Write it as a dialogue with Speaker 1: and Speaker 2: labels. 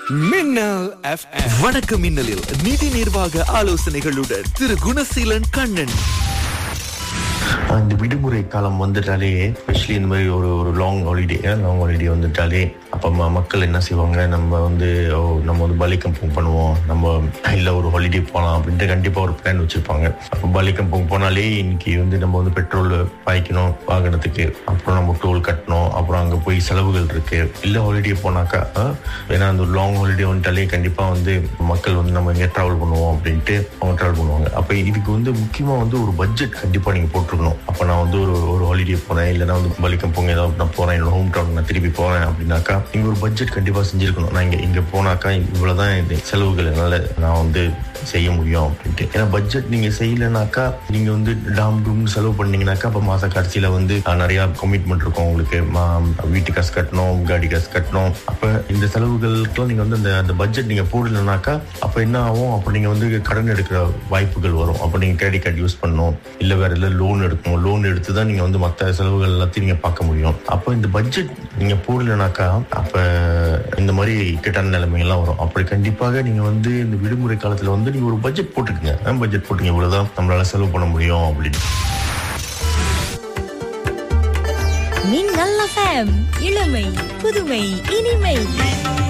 Speaker 1: மின்னல் எஃப்எம்
Speaker 2: வணக்கம் மின்னலில் நிதி நிர்வாக ஆலோசனைகளுடன் திரு குணசீலன் கண்ணன்
Speaker 3: இந்த விடுமுறை காலம் வந்துட்டாலே ஸ்பெஷலி இந்த மாதிரி ஒரு ஒரு லாங் ஹாலிடே லாங் ஹாலிடே வந்துட்டாலே அப்போ ம- மக்கள் என்ன செய்வாங்க நம்ம வந்து ஓ, நம்ம வந்து பலி கம்பங் பண்ணுவோம் நம்ம இல்லை ஒரு ஹாலிடே போகலாம் அப்படின்ட்டு கண்டிப்பாக ஒரு பிளான் வச்சுருப்பாங்க அப்போ பலி கம்பங் போனாலே இன்னைக்கு வந்து நம்ம வந்து பெட்ரோல் பாய்க்கணும் வாகனத்துக்கு அப்புறம் நம்ம டோல் கட்டணும் அப்புறம் அங்கே போய் செலவுகள் இருக்கு இல்லை ஹாலிடே போனாக்கா ஆ, ஏன்னா அந்த லாங் ஹாலிடே வந்துட்டாலே கண்டிப்பாக வந்து மக்கள் வந்து நம்ம எங்கே ட்ராவல் பண்ணுவோம் அப்படின்ட்டு அவங்க ட்ராவல் பண்ணுவாங்க அப்போ இதுக்கு வந்து முக்கியமாக வந்து ஒரு பட்ஜெட் கண்டிப்பாக நீங்கள் போட்டிருக்கணும் அப்போ நான் வந்து ஒரு ஒரு ஹாலிடே போகிறேன் இல்லைனா வந்து பலிக்கம் போங்க ஏதாவது நான் போகிறேன் என்னோட ஹோம் டவுன் நான் திருப்பி போகிறேன் அப்படின்னாக்கா நீங்கள் ஒரு பட்ஜெட் கண்டிப்பாக செஞ்சுருக்கணும் நான் இங்கே இங்கே போனாக்கா இவ்வளோதான் இந்த செலவுகள் என்னால் நான் வந்து செய்ய முடியும் அப்படின்ட்டு ஏன்னா பட்ஜெட் நீங்கள் செய்யலைனாக்கா நீங்கள் வந்து டாம் டூம்னு செலவு பண்ணீங்கன்னாக்கா அப்போ மாத கடைசியில் வந்து அஹ், நிறையா கமிட்மெண்ட் இருக்கும் உங்களுக்கு மா- வீட்டு காசு கட்டணும் காடி காசு கட்டணும் அப்போ இந்த செலவுகளுக்கெல்லாம் நீங்கள் வந்து அந்த அந்த பட்ஜெட் நீங்கள் போடலைனாக்கா அப்போ என்ன ஆகும் அப்போ நீங்கள் வந்து கடன் எடுக்கிற வாய்ப்புகள் வரும் அப்போ நீங்கள் கிரெடிட் கார்டு யூஸ் பண்ணணும் இல்லை வேற இல்லை லோன் எடுக்கணும் லோன் எடுத்து தான் நீங்கள் வந்து மற்ற செலவுகள் எல்லாத்தையும் நீங்கள் பார்க்க முடியும் அப்போ இந்த பட்ஜெட் நீங்கள் போடலைனாக்கா அப்போ இந்த மாதிரி இக்கட்டான நிலைமைகள்லாம் வரும் அப்படி கண்டிப்பாக நீங்கள் வந்து இந்த விடுமுறை காலத்தில் வந்து நீங்கள் ஒரு பட்ஜெட் போட்டுக்கங்க பட்ஜெட் போட்டுங்க இவ்வளோதான் நம்மளால செலவு பண்ண முடியும் அப்படின்னு
Speaker 4: மின்னல் எஃப்எம் இளமை புதுமை இனிமை